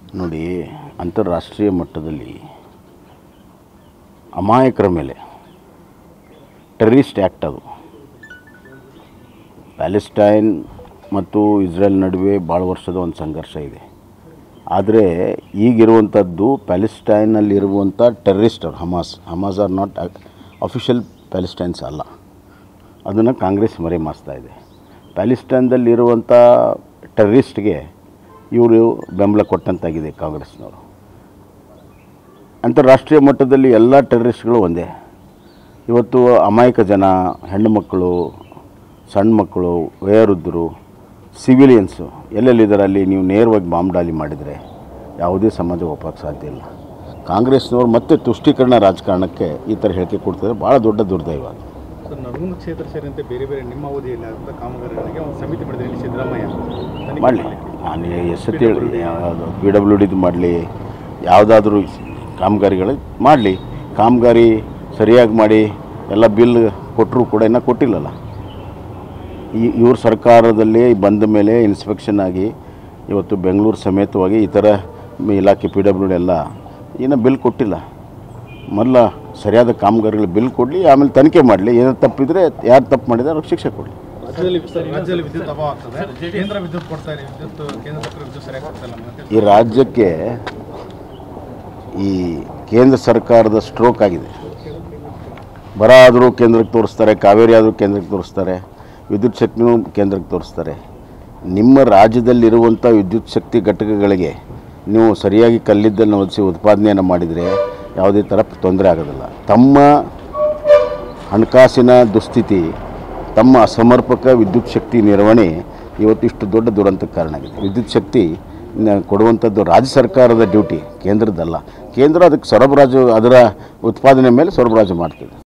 ನೋಡಿ ಅಂತಾರಾಷ್ಟ್ರೀಯ ಮಟ್ಟದಲ್ಲಿ ಅಮಾಯಕರ ಮೇಲೆ ಟೆರರಿಸ್ಟ್ ಆ್ಯಕ್ಟ್ ಅದು ಪ್ಯಾಲೆಸ್ಟೈನ್ ಮತ್ತು ಇಸ್ರೇಲ್ ನಡುವೆ ಭಾಳ ವರ್ಷದ ಒಂದು ಸಂಘರ್ಷ ಇದೆ ಆದರೆ ಈಗಿರುವಂಥದ್ದು ಪ್ಯಾಲೆಸ್ಟೈನಲ್ಲಿರುವಂಥ terrorist Hamas Hamas are not official Palestines ಅಲ್ಲ ಅದನ್ನು ಕಾಂಗ್ರೆಸ್ ಮರೆ ಮಾಸ್ತಾ ಇದೆ ಪ್ಯಾಲೆಸ್ಟೈನ್ದಲ್ಲಿರುವಂಥ ಟೆರರಿಸ್ಟ್ಗೆ ಇವರು ಬೆಂಬಲ ಕೊಟ್ಟಂತಾಗಿದೆ ಕಾಂಗ್ರೆಸ್ನವರು ಅಂತಾರಾಷ್ಟ್ರೀಯ ಮಟ್ಟದಲ್ಲಿ ಎಲ್ಲ ಟೆರರಿಸ್ಟ್ಗಳು ಒಂದೇ ಇವತ್ತು ಅಮಾಯಕ ಜನ ಹೆಣ್ಣು ಮಕ್ಕಳು ಸಣ್ಣ ಮಕ್ಕಳು ವಯೋವೃದ್ಧರು ಸಿವಿಲಿಯನ್ಸು ಎಲ್ಲೆಲ್ಲಿದ್ದಾರೆ ಅಲ್ಲಿ ನೀವು ನೇರವಾಗಿ ಬಾಂಬ್ ದಾಳಿ ಮಾಡಿದರೆ ಯಾವುದೇ ಸಮಾಜ ಒಪ್ಪಕ್ಕೆ ಸಾಧ್ಯ ಇಲ್ಲ ಕಾಂಗ್ರೆಸ್ನವ್ರು ಮತ್ತೆ ತುಷ್ಟೀಕರಣ ರಾಜಕಾರಣಕ್ಕೆ ಈ ಥರ ಹೇಳಿಕೆ ಕೊಡ್ತಾರೆ ಭಾಳ ದೊಡ್ಡ ದುರ್ದೈವ ಅದು ಸರ್ ನರಗುಂದ ಕ್ಷೇತ್ರ ಸೇರಿದಂತೆ ಬೇರೆ ಬೇರೆ ನಿಮ್ಮ ಅವಧಿಯಲ್ಲಿ ಆದಂಥ ಕಾಮಗಾರಿಗಳಿಗೆ ಒಂದು ಸಮಿತಿ ಮಾಡಿದ್ರೆ ಇಲ್ಲಿ ಸಿದ್ದರಾಮಯ್ಯ ತನಿಖೆ ಮಾಡಲಿ ಮಾಡ್ಲಿಕ್ಕೆ. ನಾನು ಎಷ್ಟೊತ್ತಿ ಹೇಳಿ ಯಾವುದು ಪಿ ಡಬ್ಲ್ಯೂ ಡಿದು ಮಾಡಲಿ ಯಾವುದಾದ್ರೂ ಕಾಮಗಾರಿಗಳು ಮಾಡಲಿ ಕಾಮಗಾರಿ ಸರಿಯಾಗಿ ಮಾಡಿ ಎಲ್ಲ ಬಿಲ್ ಕೊಟ್ಟರು ಕೂಡ ಇನ್ನೂ ಕೊಟ್ಟಿಲ್ಲಲ್ಲ ಈ ಇವ್ರ ಸರ್ಕಾರದಲ್ಲಿ ಬಂದ ಮೇಲೆ ಇನ್ಸ್ಪೆಕ್ಷನ್ ಆಗಿ ಇವತ್ತು ಬೆಂಗಳೂರು ಸಮೇತವಾಗಿ ಈ ಥರ ಇಲಾಖೆ ಪಿ ಡಬ್ಲ್ಯೂ ಡಿ ಎಲ್ಲ ಇನ್ನೂ ಬಿಲ್ ಕೊಟ್ಟಿಲ್ಲ ಮೊದಲ ಸರಿಯಾದ ಕಾಮಗಾರಿಗಳು ಬಿಲ್ ಕೊಡಲಿ ಆಮೇಲೆ ತನಿಖೆ ಮಾಡಲಿ ಏನೋ ತಪ್ಪಿದ್ರೆ ಯಾರು ತಪ್ಪು ಮಾಡಿದ್ರೆ ಅವ್ರಿಗೆ ಶಿಕ್ಷೆ ಕೊಡಲಿ ರಾಜ್ಯದಲ್ಲಿ ಸರ್ ರಾಜ್ಯದಲ್ಲಿ ವಿದ್ಯುತ್ ಅಭಾವ ಆಗ್ತದೆ ಕೇಂದ್ರ ವಿದ್ಯುತ್ ಕೊಡ್ತಾ ಇದೆ ವಿದ್ಯುತ್ ಕೇಂದ್ರ ಸರ್ಕಾರ ವಿದ್ಯುತ್ ಸರಿಯಾಗಿ ಕೊಡ್ತಾ ಇಲ್ಲ ಮತ್ತೆ ಈ ರಾಜ್ಯಕ್ಕೆ ಈ ಕೇಂದ್ರ ಸರ್ಕಾರದ ಸ್ಟ್ರೋಕ್ ಆಗಿದೆ ಬರ ಆದರೂ ಕೇಂದ್ರಕ್ಕೆ ತೋರಿಸ್ತಾರೆ ಕಾವೇರಿ ಆದರೂ ಕೇಂದ್ರಕ್ಕೆ ತೋರಿಸ್ತಾರೆ ವಿದ್ಯುತ್ ಶಕ್ತಿನೂ ಕೇಂದ್ರಕ್ಕೆ ತೋರಿಸ್ತಾರೆ ನಿಮ್ಮ ರಾಜ್ಯದಲ್ಲಿರುವಂಥ ವಿದ್ಯುತ್ ಶಕ್ತಿ ಘಟಕಗಳಿಗೆ ನೀವು ಸರಿಯಾಗಿ ಕಲ್ಲಿದ್ದನ್ನು ಒದಿಸಿ ಉತ್ಪಾದನೆಯನ್ನು ಮಾಡಿದರೆ ಯಾವುದೇ ಥರ ತೊಂದರೆ ಆಗೋದಿಲ್ಲ ತಮ್ಮ ಹಣಕಾಸಿನ ದುಸ್ಥಿತಿ ತಮ್ಮ ಅಸಮರ್ಪಕ ವಿದ್ಯುತ್ ಶಕ್ತಿ ನಿರ್ವಹಣೆ ಇವತ್ತು ಇಷ್ಟು ದೊಡ್ಡ ದುರಂತಕ್ಕೆ ಕಾರಣ ಆಗಿದೆ ವಿದ್ಯುತ್ ಶಕ್ತಿ ನ- ಕೊಡುವಂಥದ್ದು ರಾಜ್ಯ ಸರ್ಕಾರದ ಡ್ಯೂಟಿ ಕೇಂದ್ರದ್ದಲ್ಲ ಕೇಂದ್ರ ಅದಕ್ಕೆ ಸರಬರಾಜು ಅದರ ಉತ್ಪಾದನೆ ಮೇಲೆ ಸರಬರಾಜು ಮಾಡ್ತದೆ